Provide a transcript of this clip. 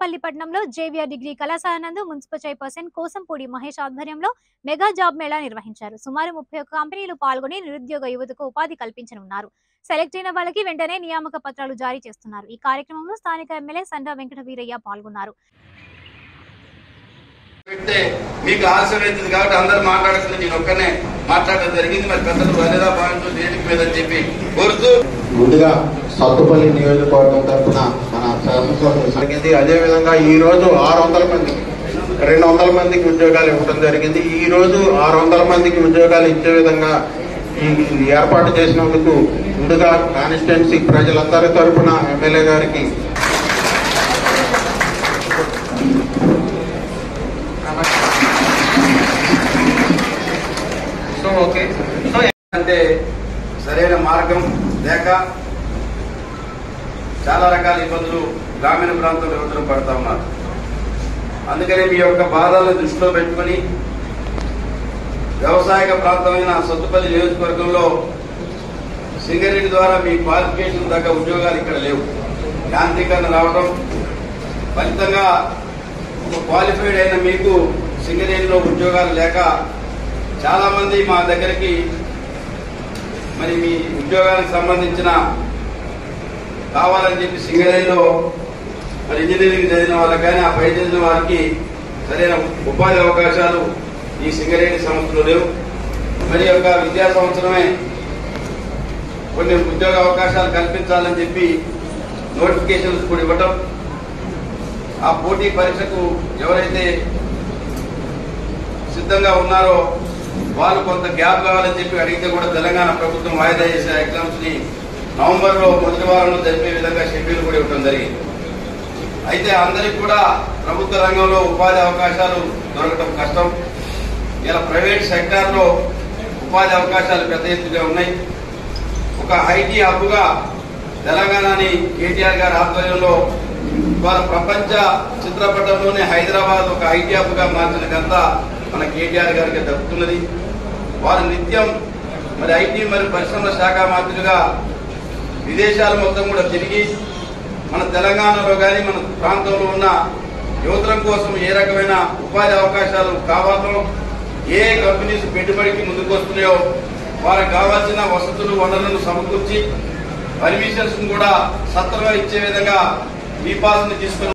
అనకాపల్లి పట్టణంలో JVR degree కళాశాల నందు మున్సిపల్ చైర్పర్సన్ కోసంపూడి మహేష్ ఆధ్వర్యంలో మెగా జాబ్ మేళా నిర్వహించారు సుమారు ముప్పై ఒక్క కంపెనీలు పాల్గొని నిరుద్యోగ యువతకు ఉపాధి కల్పించనున్నారు సెలెక్ట్ అయిన వాళ్ళకి వెంటనే నియామక పత్రాలు జారీ చేస్తున్నారు ఈ కార్యక్రమంలో స్థానిక ఎమ్మెల్యే సండా వెంకట వీరయ్య పాల్గొన్నారు పెడితే మీకు ఆలస్యం అవుతుంది కాబట్టి అందరు మాట్లాడుతుంది నేను ఒక్కనే మాట్లాడడం జరిగింది మరి పెద్దలు అదేదా భావించు దేనికి మీద అని చెప్పి కోరుతూ ముందుగా సత్తుపల్లి నియోజకవర్గం తరఫున మన శ్రమశోషణ జరిగింది అదేవిధంగా ఈ రోజు ఆరు వందల మందికి రెండు వందల మందికి ఉద్యోగాలు ఇవ్వడం జరిగింది ఈ రోజు ఆరు వందల మందికి ఉద్యోగాలు ఇచ్చే విధంగా ఈ ఈ ఏర్పాటు చేసినందుకు ముందుగా కాన్స్టిట్యున్సీ ప్రజలందరి తరఫున ఎమ్మెల్యే గారికి సో ఓకే సో అంటే సరైన మార్గం లేక చాలా రకాల ఇబ్బందులు గ్రామీణ ప్రాంతంలో యువతలు పడతా ఉన్నారు అందుకని మీ యొక్క బాధలను దృష్టిలో పెట్టుకొని వ్యవసాయక ప్రాంతమైన సత్తుపల్లి నియోజకవర్గంలో సింగరేణి ద్వారా మీ క్వాలిఫికేషన్ తగ్గ ఉద్యోగాలు ఇక్కడ లేవు యాంత్రీకరణ రావడం ఫలితంగా ఒక క్వాలిఫైడ్ అయిన మీకు సింగరేణిలో ఉద్యోగాలు లేక చాలా మంది మా దగ్గరికి మరి మీ ఉద్యోగానికి సంబంధించిన కావాలని చెప్పి సింగరేణిలో మరి ఇంజనీరింగ్ చదివిన వాళ్ళకి కానీ ఆ పై చదివిన వారికి సరైన ఉపాధి అవకాశాలు ఈ సింగరేణి సంస్థలో లేవు మరి యొక్క విద్యా సంవత్సరమే కొన్ని ఉద్యోగ అవకాశాలు కల్పించాలని చెప్పి నోటిఫికేషన్స్ కూడా ఇవ్వటం ఆ పోటీ పరీక్షకు ఎవరైతే సిద్ధంగా ఉన్నారో వాళ్ళు కొంత గ్యాప్ కావాలని చెప్పి అడిగితే కూడా తెలంగాణ ప్రభుత్వం వాయిదా చేసే ఎగ్జామ్స్ ని నవంబర్ లో మొదటి వారంలో జరిపే విధంగా షెడ్యూల్ కూడా ఇవ్వడం జరిగింది అయితే అందరికి కూడా ప్రభుత్వ రంగంలో ఉపాధి అవకాశాలు దొరకడం కష్టం ఇలా ప్రైవేట్ సెక్టార్ లో ఉపాధి అవకాశాలు పెద్ద ఎత్తుగా ఉన్నాయి ఒక ఐటీ హబ్గా తెలంగాణని కేటీఆర్ గారి ఆధ్వర్యంలో వాళ్ళ ప్రపంచ చిత్రపటంలోనే హైదరాబాద్ ఒక ఐటీ హబ్గా మార్చిన ఘనత మన కేటీఆర్ గారికి దక్కుతున్నది వారు నిత్యం మరి ఐటీ మరి పరిశ్రమల శాఖ మంత్రులుగా విదేశాలు మొత్తం కూడా తిరిగి మన తెలంగాణలో కానీ మన ప్రాంతంలో ఉన్న యువతరం కోసం ఏ రకమైన ఉపాధి అవకాశాలు కావాలో ఏ కంపెనీస్ పెట్టుబడికి ముందుకు వస్తున్నాయో వారికి కావాల్సిన వసతులు వనరులను సమకూర్చి పర్మిషన్స్ కూడా సత్వరంగా ఇచ్చే విధంగా మీ పాలన తీసుకుని